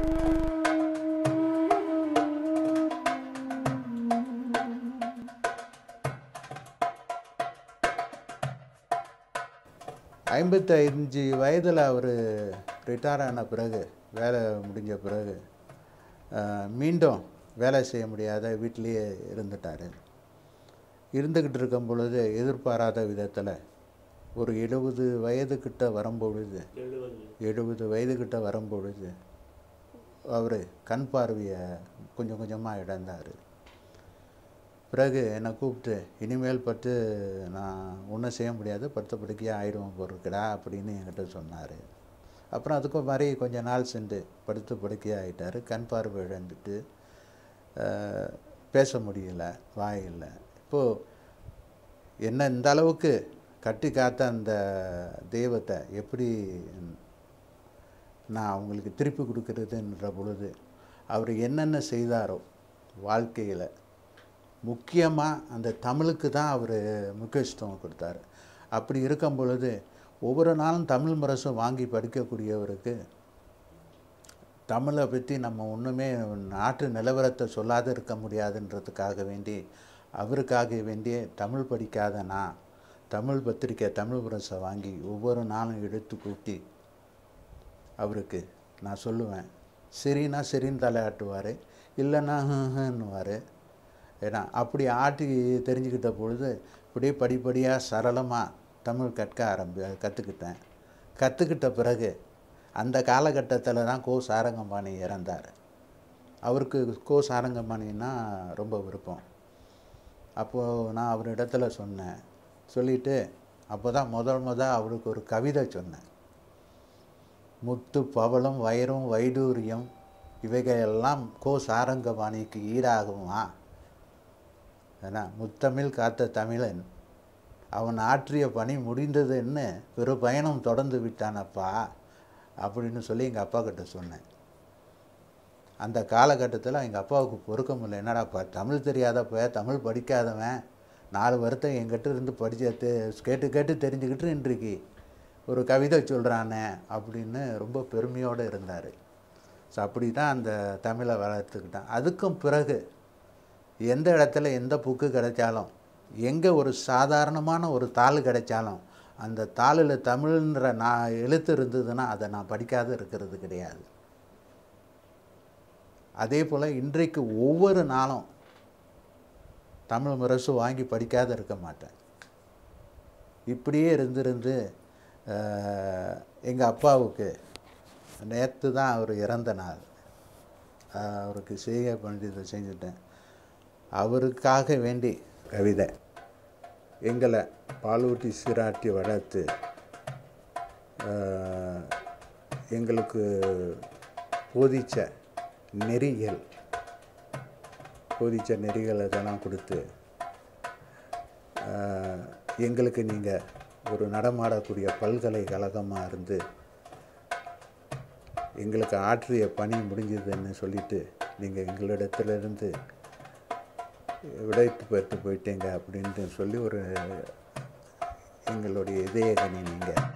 ஐம்பத்தஞ்சு வயதில் அவர் ரிட்டையர் ஆன பிறகு வேலை முடிஞ்ச பிறகு அஹ், மீண்டும் வேலை செய்ய முடியாத வீட்டிலேயே இருந்துட்டார் இருந்துக்கிட்டு இருக்கும் பொழுது எதிர்பாராத விதத்தில் ஒரு எழுபது வயதுக்கிட்ட வரும்பொழுது எழுபது வயதுக்கிட்ட வரும்பொழுது அவர் கண் பார்வையை கொஞ்சம் கொஞ்சமாக இழந்தார் பிறகு என்னை கூப்பிட்டு இனிமேல் பட்டு நான் ஒன்றும் செய்ய முடியாது படுத்த படுக்கையாக ஆயிடுவோம் பொருட்கடா அப்படின்னு என்கிட்ட சொன்னார் அப்புறம் அதுக்கும் மாதிரி கொஞ்ச நாள் சென்று படுத்து படுக்கையாக ஆகிட்டார் கண் பார்வை இழந்துட்டு அஹ், பேச முடியல வாயில் இப்போது என்ன இந்த அளவுக்கு கட்டி காத்த அந்த தெய்வத்தை எப்படி நான் அவங்களுக்கு திருப்பி கொடுக்கறதுன்ற பொழுது அவர் என்னென்ன செய்தாரோ வாழ்க்கையில் முக்கியமாக அந்த தமிழுக்கு தான் அவர் முக்கியத்துவம் கொடுத்தாரு அப்படி இருக்கும் பொழுது ஒவ்வொரு நாளும் தமிழ் முரசும் வாங்கி படிக்கக்கூடியவருக்கு தமிழை பற்றி நம்ம ஒன்றுமே நாட்டு நிலவரத்தை சொல்லாத இருக்க முடியாதுன்றதுக்காக வேண்டி அவருக்காக வேண்டிய தமிழ் படிக்காத நான் தமிழ் பத்திரிக்கை தமிழ் முரசை வாங்கி ஒவ்வொரு நாளும் எடுத்து கூட்டி அவருக்கு நான் சொல்லுவேன் சரின்னா சரின்னு தலையாட்டுவார் இல்லைன்னா ஹன்னுவார் ஏன்னா அப்படி ஆட்டி தெரிஞ்சுக்கிட்ட பொழுது இப்படியே படிப்படியாக சரளமாக தமிழ் கற்க ஆரம்பி கற்றுக்கிட்டேன் கற்றுக்கிட்ட பிறகு அந்த காலகட்டத்தில் தான் கோ சாரங்கபாணி இறந்தார் அவருக்கு கோ சாரங்கபாணின்னா ரொம்ப விருப்பம் அப்போது நான் அவரிடத்துல சொன்னேன் சொல்லிவிட்டு அப்போ தான் முதல் முதல் அவருக்கு ஒரு கவிதை சொன்னேன் முத்து பவளம் வைரம் வைடூரியம் இவைகளெல்லாம் கோ சாரங்கபாணிக்கு ஈடாகுமா ஏன்னா முத்தமிழ் காத்த தமிழன் அவன் ஆற்றிய பணி முடிந்ததுன்னு பெரு பயணம் தொடர்ந்து விட்டானப்பா அப்படின்னு சொல்லி எங்கள் அப்பா கிட்ட சொன்னேன் அந்த காலகட்டத்தில் எங்கள் அப்பாவுக்கு பொறுக்க முடியல என்னடாப்பா தமிழ் தெரியாதப்ப தமிழ் படிக்காதவன் நாலு வருத்தம் என்கிட்ட இருந்து படிச்சது கேட்டு கேட்டு தெரிஞ்சுக்கிட்டு இன்றைக்கு ஒரு கவிதை சொல்கிறானே அப்படின்னு ரொம்ப பெருமையோடு இருந்தார் ஸோ அப்படி தான் அந்த தமிழை வளர்த்துக்கிட்டேன் அதுக்கும் பிறகு எந்த இடத்துல எந்த புக்கு கிடைச்சாலும் எங்கே ஒரு சாதாரணமான ஒரு தாள் கிடைச்சாலும் அந்த தாளில் தமிழ்ன்ற நான் எழுத்து இருந்ததுன்னா அதை நான் படிக்காத இருக்கிறது கிடையாது அதே போல் இன்றைக்கு ஒவ்வொரு நாளும் தமிழ் முரசு வாங்கி படிக்காத இருக்க மாட்டேன் இப்படியே இருந்திருந்து எங்கள் அப்பாவுக்கு நேற்று தான் அவர் இறந்த நாள் ஆஹ் அவருக்கு செய்ய வேண்டியதை செஞ்சுட்டேன் அவருக்காக வேண்டி கவிதை எங்களை பாலூட்டி சீராட்டி வளர்த்து ஆஹ் எங்களுக்கு போதிச்ச நெறிகள் போதிச்ச நெறிகள் அதெல்லாம் கொடுத்து ஆஹ் எங்களுக்கு நீங்கள் ஒரு நடமாடக்கூடிய பல்கலைக்கழகமாக இருந்து எங்களுக்கு ஆற்றிய பணி முடிஞ்சதுன்னு சொல்லிட்டு நீங்கள் எங்களிடத்திலிருந்து விடைத்து பெற்று போயிட்டீங்க அப்படின்ட்டு சொல்லி ஒரு எங்களுடைய இதயகனி நீங்கள்